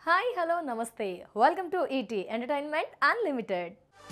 hi hello నమస్తే welcome to ET entertainment unlimited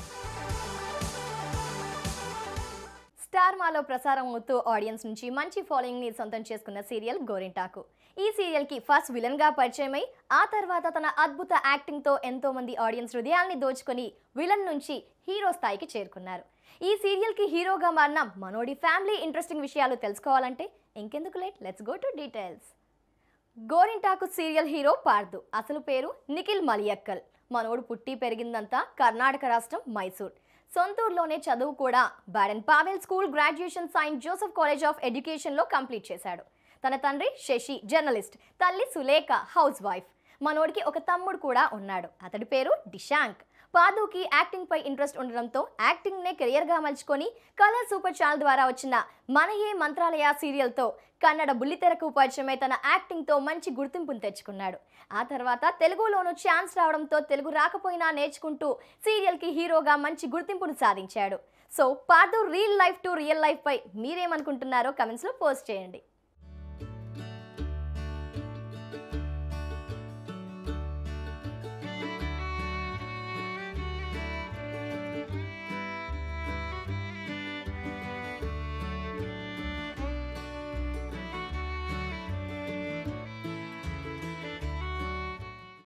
star మాలో ప్రసారం అవుతూ ఆడియన్స్ నుంచి మంచి ఫాలోయింగ్ ని సొంతం చేసుకున్న సీరియల్ గోరింటాకు ఈ సీరియల్ కి ఫస్ట్ విలన్ గా పరిచయమై ఆ తర్వాత తన అద్భుత యాక్టింగ్ తో ఎంతో మంది ఆడియన్స్ హృదయాల్ని దోచుకొని విలన్ నుంచి హీరో స్థాయికి చేరుకున్నారు ఈ సీరియల్ కి హీరోగా మారిన మనోడి ఫ్యామిలీ ఇంట్రెస్టింగ్ విషయాలు తెలుసుకోవాలంటే ఇంకెందుకు late let's go to details Gorintaku serial hero Pardhu అసలు పేరు నిఖిల్ మలియక్కల్ మనోడు పుట్టి పెరిగిందంతా కర్ణాటక రాష్ట్రం మైసూర్ సొంతూరులోనే చదువు కూడా Baden Powell school graduation saint Joseph college of ఎడ్యుకేషన్లో కంప్లీట్ చేశాడు తన తండ్రి శశి జర్నలిస్ట్ తల్లి సులేఖ హౌస్ వైఫ్ మనోడికి ఒక తమ్ముడు కూడా ఉన్నాడు అతడి పేరు డిషాంక్ పాదుకి యాక్టింగ్ పై ఇంట్రెస్ట్ ఉండడంతో యాక్టింగ్ నే కెరియర్ గా మలుచుకొని కలర్ సూపర్ ఛానల్ ద్వారా వచ్చిన మన ఏ మంత్రాలయ సీరియల్ తో కన్నడ బుల్లితెరకు పరిచయమై తన యాక్టింగ్ తో మంచి గుర్తింపును తెచ్చుకున్నాడు ఆ తర్వాత తెలుగులోనూ ఛాన్స్ రావడంతో తెలుగు రాకపోయినా నేర్చుకుంటూ సీరియల్ కి హీరోగా మంచి గుర్తింపును సాధించాడు so Pardhu real life to real life పై మీరేమనుకుంటున్నారో కమెంట్స్ లో పోస్ట్ చేయండి